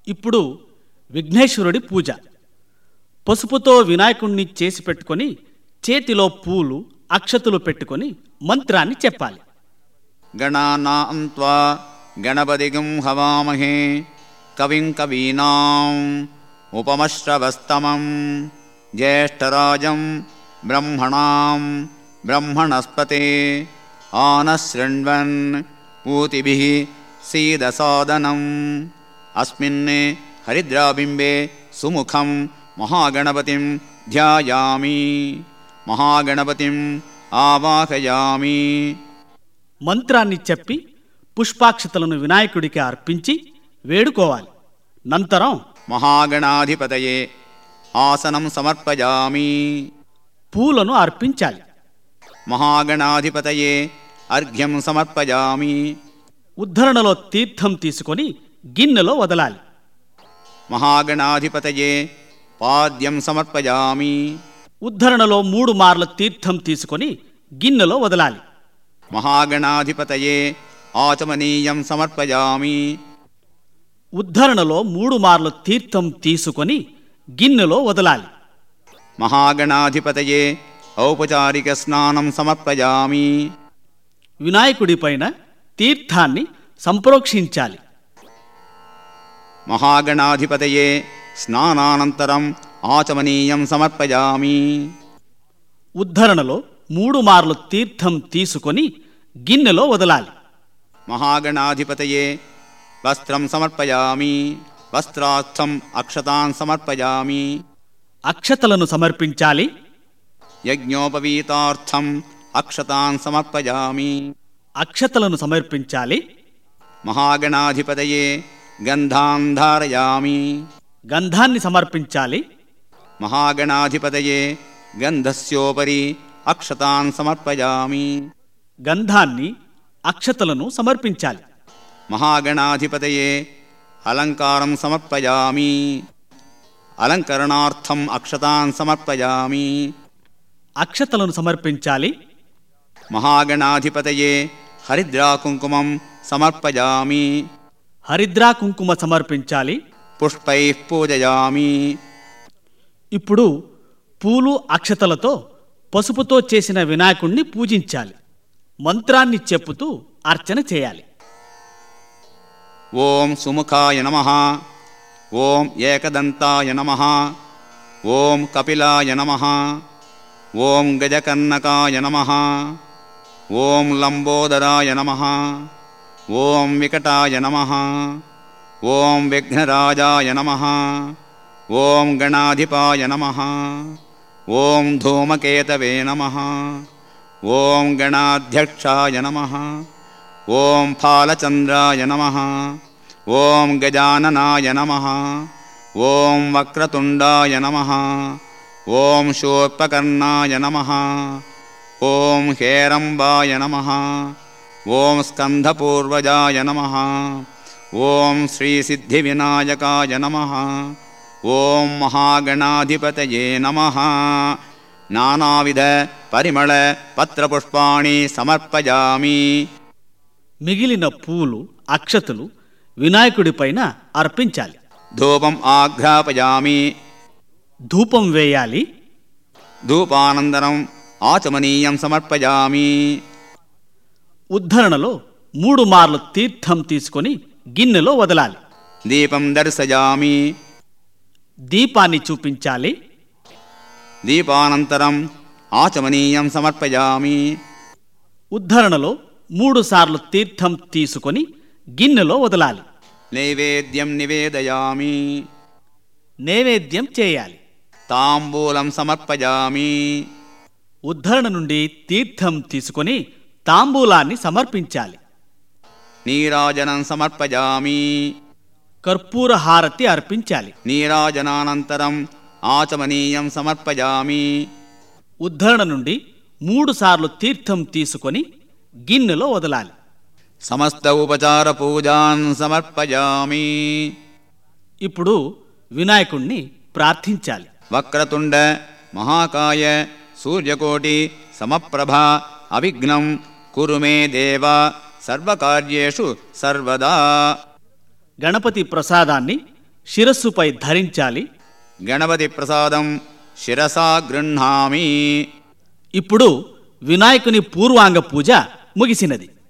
ఇప్పుడు విఘ్నేశ్వరుడి పూజ పసుపుతో వినాయకుణ్ణి చేసి పెట్టుకొని చేతిలో పూలు అక్షతులు పెట్టుకొని మంత్రాన్ని చెప్పాలి गणानां त्वा गणपतिगं हवामहे कविं कवीनाम् उपमश्रवस्तमं ज्येष्ठराजं ब्रह्मणां ब्रह्मणस्पते आनशृण्वन् पूतिभिः सीदसादनम् अस्मिन् हरिद्राबिम्बे सुमुखं महागणपतिं ध्यायामि महागणपतिम् आवाहयामि మంత్రాన్ని చెప్పి పుష్పాక్షతలను వినాయకుడికి అర్పించి వేడుకోవాలి నంతరం महागणाधिपतये आसनं समर्पयामि పూలను అర్పించాలి महागणाधिपतये अर्घ्यं समर्पयामि ఉద్ధరణలో తీర్థం తీసుకొని గిన్నెలో వదలాలి महागणाधिपतये पाद्यं समर्पयामि ఉద్ధరణలో మూడు మార్ల తీర్థం తీసుకొని గిన్నెలో వదలాలి महागणाधिपतये आचमनीयं समर्पयामि ఉద్ధరణలో మూడు మార్లు తీర్థం తీసుకొని గిన్నెలో వదలాలి महागणाधिपतये औपचारिकस्नानं समर्पयामि వినాయకుడిపైన తీర్థాన్ని సంప్రోక్షించాలి महागणाधिपतये स्नानानन्तरम् आचमनीयं समर्पयामि ఉద్ధరణలో మూడు మార్లు తీర్థం తీసుకొని గిన్నెలో వదలాలి महागणाधिपतये वस्त्रं समर्पयामि वस्त्रार्थम् अक्षतान् समर्पयामि అక్షతలను సమర్పించాలి यज्ञोपवीतार्थम् अक्षतान् समर्पयामि అక్షతలను సమర్పించాలి महागणाधिपतये गन्धान् धारयामि గంధాన్ని సమర్పించాలి महागणाधिपतये गन्धस्योपरि अक्षतान् समर्पयामि గంధాన్ని అక్షతలను సమర్పించాలి महागणाधिपतये अलङ्कारं समर्पयामि अलङ्करणार्थम् अक्षतान् समर्पयामि అక్షతలను సమర్పించాలి महागणाधिपतये हरिद्राकुङ्कुमं समर्पयामि హరిద్రా కుంకుమ సమర్పించాలి पुष्पैः पूजयामि ఇప్పుడు పూలు అక్షతలతో పసుపుతో చేసిన వినాయకుణ్ణి పూజించాలి మంత్రాన్ని చెప్పుతూ అర్చన చేయాలి ॐ सुमुखाय नमः ॐ एकदन्ताय नमः ॐ कपिलाय नमः ॐ गजकर्णकाय नमः ॐ लम्बोदराय नमः ॐ विकटाय नमः ॐ विघ्नराजाय नमः ॐ गणाधिपाय नमः ॐ धूमकेतवे नमः ॐ गणाध्यक्षाय नमः ॐ फालचन्द्राय नमः ॐ गजाननाय नमः ॐ वक्रतुण्डाय नमः ॐ शूर्पकर्णाय नमः ॐ हेरम्बाय नमः ॐ स्कन्धपूर्वजाय नमः ॐ श्रीसिद्धिविनायकाय नमः ॐ महागणाधिपतये नमः नानाविधपरिमळपत्रपुष्पाणि समर्पयामि మిగిలిన పూలు అక్షతలు వినాయకుడిపైన అర్పించాలి धूपम् आघ्रापयामि ధూపం వేయాలి धूपानन्तरम् आचमनीयं समर्पयामि ఉద్ధరణలో మూడు మార్లు తీర్థం తీసుకొని గిన్నెలో వదలాలి दीपं दर्शयामि దీపాన్ని చూపించాలి दीपानन्तरम् आचमनीयं समर्पयामि ఉద్ధరణలో మూడు సార్లు తీర్థం తీసుకొని గిన్నెలో వదలాలి नैवेद्यं निवेदयामि నైవేద్యం చేయాలి ताम्बूलं समर्पयामि ఉద్ధరణ నుండి తీర్థం తీసుకొని తాంబూలాన్ని సమర్పించాలి नीराजनं समर्पयामि కర్పూర హారతి అర్పించాలి नीराजनानन्तरम् आचमनीयं समर्पयामि ఉద్ధరణ నుండి మూడు సార్లు తీర్థం తీసుకొని గిన్నెలో వదలాలి समस्त उपचारपूजान् समर्पयामि ఇప్పుడు వినాయకుణ్ణి ప్రార్థించాలి వక్రతుండ మహాకాయ సూర్యకోటి సమప్రభ అవిఘ్నం కురు మే దేవ సర్వకార్యేషు సర్వదా గణపతి ప్రసాదాన్ని శిరస్సుపై ధరించాలి గణపతి ప్రసాదం శిరసా గృహ్ణామి ఇప్పుడు వినాయకుని పూర్వాంగ పూజ ముగిసినది